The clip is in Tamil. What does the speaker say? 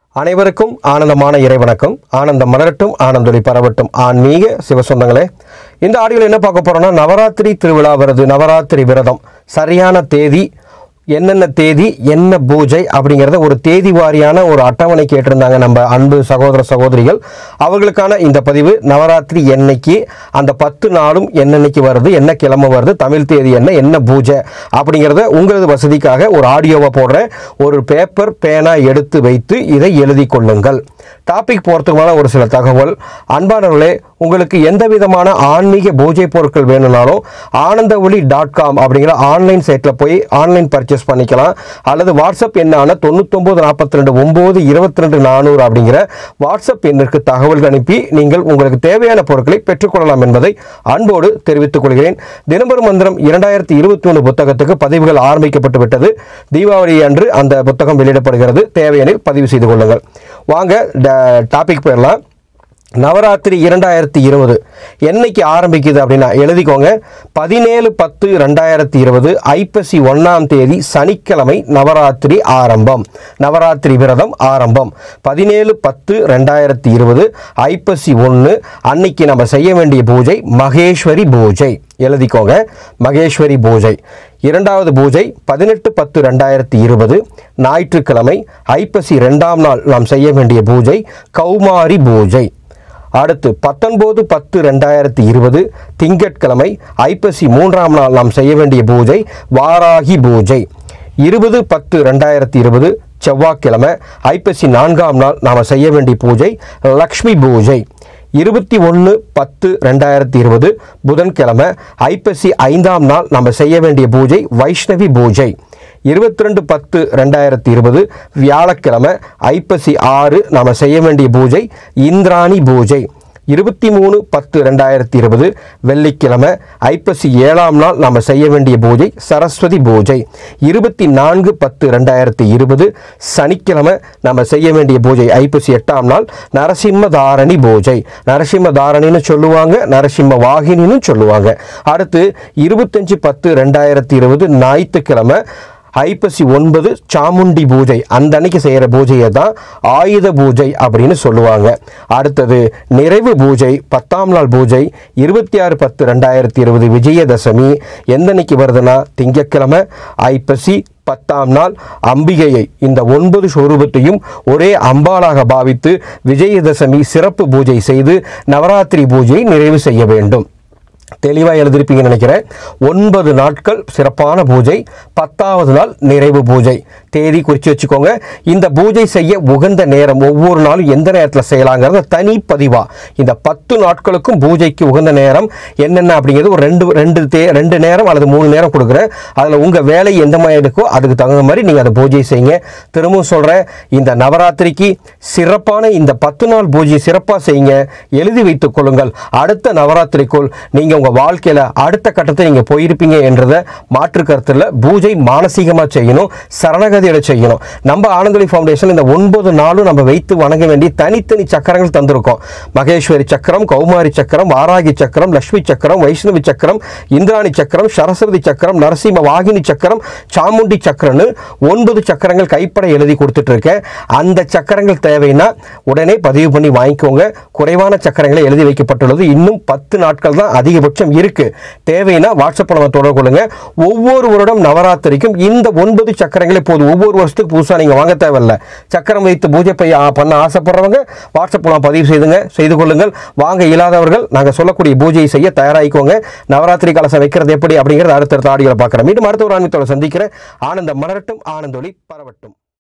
அனைவருக்கும் ஆனந்தமான இறைவணக்கம் ஆனந்தம் மலரட்டும் ஆனந்தொலி பரவட்டும் ஆன்மீக சிவசொந்தங்களே இந்த ஆடியோவில் என்ன பார்க்க போறோம்னா நவராத்திரி திருவிழா வருது நவராத்திரி விரதம் சரியான தேதி என்னென்ன தேதி என்ன பூஜை அப்படிங்கிறத ஒரு தேதி வாரியான ஒரு அட்டவணை கேட்டிருந்தாங்க நம்ம அன்பு சகோதர சகோதரிகள் அவர்களுக்கான இந்த பதிவு நவராத்திரி என்னைக்கு அந்த பத்து நாளும் என்னன்னைக்கு வருது என்ன கிழமை வருது தமிழ் தேதி என்ன என்ன பூஜை அப்படிங்கிறத உங்களது வசதிக்காக ஒரு ஆடியோவை போடுறேன் ஒரு பேப்பர் பேனா எடுத்து வைத்து இதை எழுதி கொள்ளுங்கள் டாபிக் போகிறதுக்குமான ஒரு சில தகவல் அன்பானவர்களே உங்களுக்கு எந்த விதமான ஆன்மீக பூஜை பொருட்கள் வேணும்னாலும் ஆனந்தவழி டாட் காம் அப்படிங்கிற ஆன்லைன் சைட்டில் போய் ஆன்லைன் பர்ச்சேஸ் பண்ணிக்கலாம் அல்லது வாட்ஸ்அப் எண்ணான தொண்ணூத்தொம்பது நாற்பத்தி ரெண்டு ஒம்பது இருபத்தி ரெண்டு நானூறு அப்படிங்கிற வாட்ஸ்அப் எண்ணிற்கு தகவல்கள் அனுப்பி நீங்கள் உங்களுக்கு தேவையான பொருட்களை பெற்றுக்கொள்ளலாம் என்பதை அன்போடு தெரிவித்துக் கொள்கிறேன் தினம்பெரும் மந்திரம் இரண்டாயிரத்தி இருபத்தி ஒன்று புத்தகத்துக்கு பதிவுகள் ஆரம்பிக்கப்பட்டு விட்டது தீபாவளி அன்று அந்த புத்தகம் வெளியிடப்படுகிறது தேவையெனில் பதிவு செய்து கொள்ளுங்கள் வாங்க டாபிக் போயிடலாம் நவராத்திரி இரண்டாயிரத்தி இருபது என்னைக்கு ஆரம்பிக்குது அப்படின்னா எழுதிக்கோங்க பதினேழு பத்து ரெண்டாயிரத்தி இருபது ஐப்பசி ஒன்றாம் தேதி சனிக்கிழமை நவராத்திரி ஆரம்பம் நவராத்திரி விரதம் ஆரம்பம் பதினேழு பத்து ரெண்டாயிரத்தி இருபது ஐப்பசி ஒன்று அன்னைக்கு நம்ம செய்ய வேண்டிய பூஜை மகேஸ்வரி பூஜை எழுதிக்கோங்க மகேஸ்வரி பூஜை இரண்டாவது பூஜை பதினெட்டு பத்து ரெண்டாயிரத்தி இருபது ஞாயிற்றுக்கிழமை ஐப்பசி ரெண்டாம் நாள் நாம் செய்ய வேண்டிய பூஜை கௌமாரி பூஜை அடுத்து பத்தொன்பது பத்து ரெண்டாயிரத்தி இருபது திங்கட்கிழமை ஐப்பசி மூன்றாம் நாள் நாம் செய்ய வேண்டிய பூஜை வாராகி பூஜை இருபது பத்து ரெண்டாயிரத்தி இருபது செவ்வாய்க்கிழமை ஐப்பசி நான்காம் நாள் நாம் செய்ய வேண்டிய பூஜை லக்ஷ்மி பூஜை இருபத்தி ஒன்று பத்து ரெண்டாயிரத்தி இருபது புதன்கிழமை ஐப்பசி ஐந்தாம் நாள் நம்ம செய்ய வேண்டிய பூஜை வைஷ்ணவி பூஜை இருபத்தி ரெண்டு பத்து ரெண்டாயிரத்தி இருபது வியாழக்கிழமை ஐப்பசி ஆறு நாம் செய்ய வேண்டிய பூஜை இந்திராணி பூஜை இருபத்தி மூணு பத்து ரெண்டாயிரத்தி இருபது வெள்ளிக்கிழமை ஐப்பசி ஏழாம் நாள் நாம் செய்ய வேண்டிய பூஜை சரஸ்வதி பூஜை இருபத்தி நான்கு பத்து ரெண்டாயிரத்தி இருபது சனிக்கிழமை நம்ம செய்ய வேண்டிய பூஜை ஐப்பசி எட்டாம் நாள் நரசிம்ம தாரணி பூஜை நரசிம்ம தாரணின்னு சொல்லுவாங்க நரசிம்ம வாகினின்னு சொல்லுவாங்க அடுத்து இருபத்தஞ்சு பத்து ரெண்டாயிரத்தி இருபது ஞாயிற்றுக்கிழமை ஐப்பசி ஒன்பது சாமுண்டி பூஜை அந்த அன்னைக்கு செய்கிற பூஜையை தான் ஆயுத பூஜை அப்படின்னு சொல்லுவாங்க அடுத்தது நிறைவு பூஜை பத்தாம் நாள் பூஜை இருபத்தி ஆறு பத்து ரெண்டாயிரத்தி இருபது விஜயதசமி எந்த அன்னைக்கு வருதுன்னா திங்கட்கிழமை ஐப்பசி பத்தாம் நாள் அம்பிகையை இந்த ஒன்பது ஸ்வரூபத்தையும் ஒரே அம்பாளாக பாவித்து விஜயதசமி சிறப்பு பூஜை செய்து நவராத்திரி பூஜையை நிறைவு செய்ய வேண்டும் தெளிவாக எழுதிருப்பீங்கன்னு நினைக்கிறேன் ஒன்பது நாட்கள் சிறப்பான பூஜை பத்தாவது நாள் நிறைவு பூஜை தேதி குறித்து வச்சுக்கோங்க இந்த பூஜை செய்ய உகந்த நேரம் ஒவ்வொரு நாளும் எந்த நேரத்தில் செய்யலாங்கிறத தனி பதிவாக இந்த பத்து நாட்களுக்கும் பூஜைக்கு உகந்த நேரம் என்னென்ன அப்படிங்கிறது ஒரு ரெண்டு ரெண்டு தே ரெண்டு நேரம் அல்லது மூணு நேரம் கொடுக்குறேன் அதில் உங்கள் வேலை எந்த மாதிரி இருக்கோ அதுக்கு தகுந்த மாதிரி நீங்கள் அந்த பூஜை செய்யுங்க திரும்பவும் சொல்கிறேன் இந்த நவராத்திரிக்கு சிறப்பான இந்த பத்து நாள் பூஜையை சிறப்பாக செய்யுங்க எழுதி வைத்துக் கொள்ளுங்கள் அடுத்த நவராத்திரிக்குள் நீங்கள் உங்கள் வாழ்க்கையில் அடுத்த கட்டத்தை நீங்கள் போயிருப்பீங்க என்றதை மாற்று கருத்தில் பூஜை மானசீகமாக செய்யணும் சரணகதியில செய்யணும் நம்ம ஆனந்தொலி ஃபவுண்டேஷன் இந்த ஒன்பது நாளும் நம்ம வைத்து வணங்க வேண்டிய தனித்தனி சக்கரங்கள் தந்திருக்கோம் மகேஸ்வரி சக்கரம் கௌமாரி சக்கரம் வாராகி சக்கரம் லக்ஷ்மி சக்கரம் வைஷ்ணவி சக்கரம் இந்திராணி சக்கரம் சரஸ்வதி சக்கரம் நரசிம்ம வாகினி சக்கரம் சாமுண்டி சக்கரம்னு ஒன்பது சக்கரங்கள் கைப்பட எழுதி கொடுத்துட்டு இருக்கேன் அந்த சக்கரங்கள் தேவைன்னா உடனே பதிவு பண்ணி வாங்கிக்கோங்க குறைவான சக்கரங்களை எழுதி வைக்கப்பட்டுள்ளது இன்னும் பத்து நாட்கள் தான் அதிகபட்சம் இருக்கு தேவைன்னா வாட்ஸ்அப் நம்ம தொடர்பு கொள்ளுங்க ஒவ்வொரு வருடம் நவராத்திரிக்கும் இந்த ஒன்பது சக்கரங்களை போது ஒவ்வொரு வருஷத்துக்கு புதுசாக நீங்கள் வாங்க தேவையில்ல சக்கரம் வைத்து பூஜை பை ஆ, பண்ண ஆசைப்படுறவங்க வாட்ஸ்அப் மூலம் பதிவு செய்துங்க செய்து கொள்ளுங்கள் வாங்க இல்லாதவர்கள் நாங்கள் சொல்லக்கூடிய பூஜையை செய்ய தயாராகிக்கோங்க நவராத்திரி கலசம் வைக்கிறது எப்படி அப்படிங்கிறது அடுத்தடுத்த ஆடியோவில் பார்க்குறேன் மீண்டும் அடுத்த ஒரு ஆன்மீகத்தோட சந்திக்கிறேன் ஆனந்தம் மலரட்டும் ஆனந்தொலி பரவட்டும்